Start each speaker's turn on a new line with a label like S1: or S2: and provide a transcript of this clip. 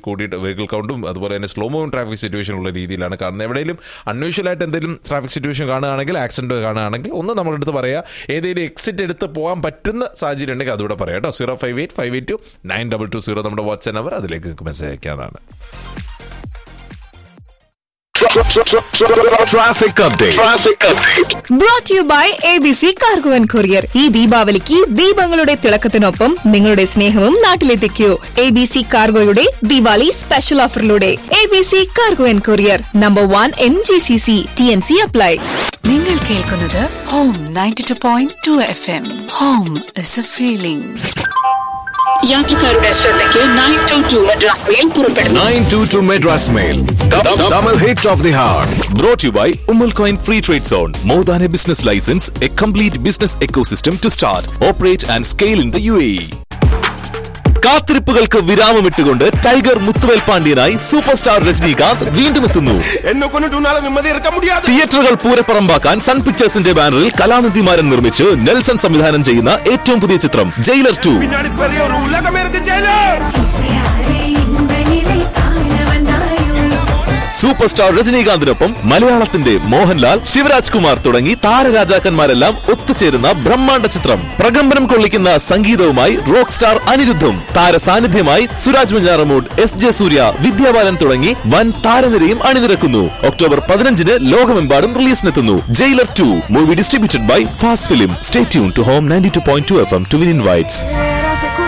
S1: കൂടിയിട്ട് വെഹിക്കിൾ കൗണ്ടും അതുപോലെ തന്നെ സ്ലോ മൂവിംഗ് ട്രാഫിക് സിറ്റുവേഷൻ ഉള്ള രീതിയിലാണ് കാണുന്നത് എവിടെയെങ്കിലും അൺയൂഷ്വൽ ആയിട്ട് എന്തെങ്കിലും ട്രാഫിക് സിറ്റുവേഷൻ കാണുകയാണെങ്കിൽ ആക്സിഡന്റ് കാണുകയാണെങ്കിൽ ഒന്ന് നമ്മുടെ അടുത്ത് പറയാം ഏതെങ്കിലും എക്സിറ്റ് എടുത്ത് പോകാൻ പറ്റുന്ന സാഹചര്യം ഉണ്ടെങ്കിൽ അതുകൂടെ പറയാം കേട്ടോ zero five eight five eight two nine double two zero നമ്മുടെ വാട്സ്ആപ്പ് നമ്പർ അതിലേക്ക് നിങ്ങൾക്ക് മെസ്സേജ് അയക്കാവുന്നതാണ്
S2: Traffic update. Traffic update.
S3: Brought you by A B C cargo and courier ഈ ദീപാവലിക്ക് ദീപങ്ങളുടെ തിളക്കത്തിനൊപ്പം നിങ്ങളുടെ സ്നേഹവും നാട്ടിലെത്തിക്കൂ എ ബി സി കാർഗോയുടെ ദിവാലി സ്പെഷ്യൽ ഓഫറിലൂടെ A B C cargo and courier number one N G C C T N C apply
S4: നിങ്ങൾ കേൾക്കുന്നത് home ninety two point two F M home is a feeling യാത്രക്കാരുടെ ശ്രദ്ധയ്ക്ക് nine two two Madras mail പുറപ്പെടുന്നു
S2: 922 Madras Mail. Dou- Double hit of the heart. Brought to you by Umul Coin Free Trade Zone. More than a business license, a complete business ecosystem to start, operate and scale in the UAE. കാത്തിരിപ്പുകൾക്ക് വിരാമമിട്ടുകൊണ്ട് tiger Muthuvel പാണ്ഡ്യനായി super star Rajinikanth വീണ്ടും എത്തുന്നു
S5: என்ன கொண்டுட்டு உன்னால நிம்மதி இருக்க முடியாது
S2: തിയേറ്ററുകൾ പൂരപ്പറമ്പാക്കാൻ സൺ പിക്ചേഴ്സിന്റെ ബാനറിൽ കലാനിധിമാരൻ നിർമ്മിച്ച് നെൽസൺ സംവിധാനം ചെയ്യുന്ന ഏറ്റവും പുതിയ ചിത്രം ജയിലർ ടു
S5: பின்னாடி பெரிய ஒரு உலகமே இருக்கு ஜெயிலர்
S2: സൂപ്പർ സ്റ്റാർ രജനീകാന്തിനൊപ്പം മലയാളത്തിന്റെ മോഹൻലാൽ ശിവരാജ് കുമാർ തുടങ്ങി താരരാജാക്കന്മാരെല്ലാം ഒത്തുചേരുന്ന ബ്രഹ്മാണ്ഡ ചിത്രം പ്രകമ്പനം കൊള്ളിക്കുന്ന സംഗീതവുമായി റോക്ക് സ്റ്റാർ അനിരുദ്ധും താര സാന്നിധ്യമായി സുരാജ് മഞ്ചാറമൂഡ് എസ് ജെ സൂര്യ വിദ്യാബാലൻ തുടങ്ങി വൻ താരനിരയും അണിനിരക്കുന്നു ഒക്ടോബർ പതിനഞ്ചിന് ലോകമെമ്പാടും റിലീസിനെത്തുന്നു Jailer two movie distributed by fast film stay tune to home ninety two point two F M to win invites